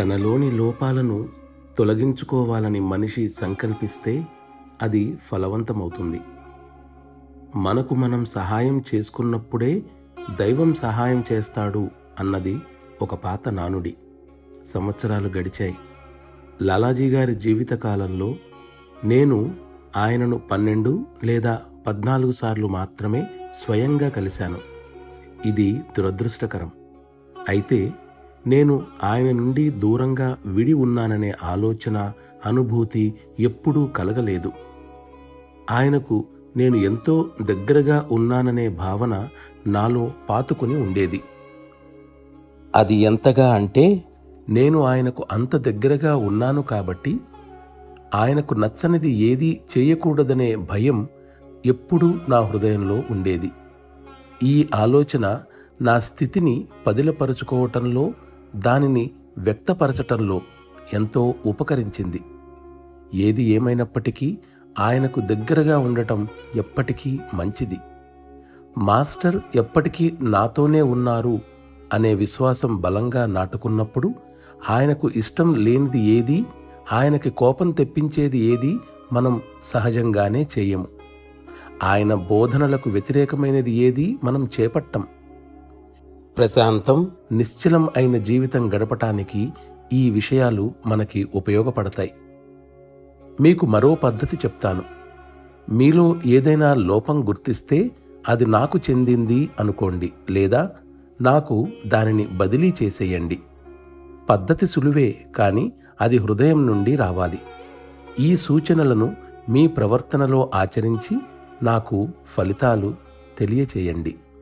తనలోని లోపాలను తొలగించుకోవాలని మనిషి సంకల్పిస్తే అది ఫలవంతమవుతుంది మనకు మనం సహాయం చేసుకున్నప్పుడే దైవం సహాయం చేస్తాడు అన్నది ఒక పాత నానుడి సంవత్సరాలు గడిచాయి లాలాజీ గారి జీవితకాలంలో నేను ఆయనను పన్నెండు లేదా పద్నాలుగు సార్లు మాత్రమే స్వయంగా కలిశాను ఇది దురదృష్టకరం అయితే నేను ఆయన నుండి దూరంగా విడి ఉన్నాననే ఆలోచన అనుభూతి ఎప్పుడూ కలగలేదు ఆయనకు నేను ఎంతో దగ్గరగా ఉన్నాననే భావన నాలో పాతుకుని ఉండేది అది ఎంతగా అంటే నేను ఆయనకు అంత దగ్గరగా ఉన్నాను కాబట్టి ఆయనకు నచ్చనిది ఏదీ చేయకూడదనే భయం ఎప్పుడూ నా హృదయంలో ఉండేది ఈ ఆలోచన నా స్థితిని పదిలపరుచుకోవటంలో దానిని వ్యక్తపరచటంలో ఎంతో ఉపకరించింది ఏది ఏమైనప్పటికీ ఆయనకు దగ్గరగా ఉండటం ఎప్పటికీ మంచిది మాస్టర్ ఎప్పటికీ నాతోనే ఉన్నారు అనే విశ్వాసం బలంగా నాటుకున్నప్పుడు ఆయనకు ఇష్టం లేనిది ఏది ఆయనకి కోపం తెప్పించేది ఏది మనం సహజంగానే చేయము ఆయన బోధనలకు వ్యతిరేకమైనది ఏది మనం చేపట్టం ప్రశాంతం నిశ్చలం అయిన జీవితం గడపటానికి ఈ విషయాలు మనకి ఉపయోగపడతాయి మీకు మరో పద్ధతి చెప్తాను మీలో ఏదైనా లోపం గుర్తిస్తే అది నాకు చెందింది అనుకోండి లేదా నాకు దానిని బదిలీ చేసేయండి పద్ధతి సులువే కానీ అది హృదయం నుండి రావాలి ఈ సూచనలను మీ ప్రవర్తనలో ఆచరించి నాకు ఫలితాలు తెలియచేయండి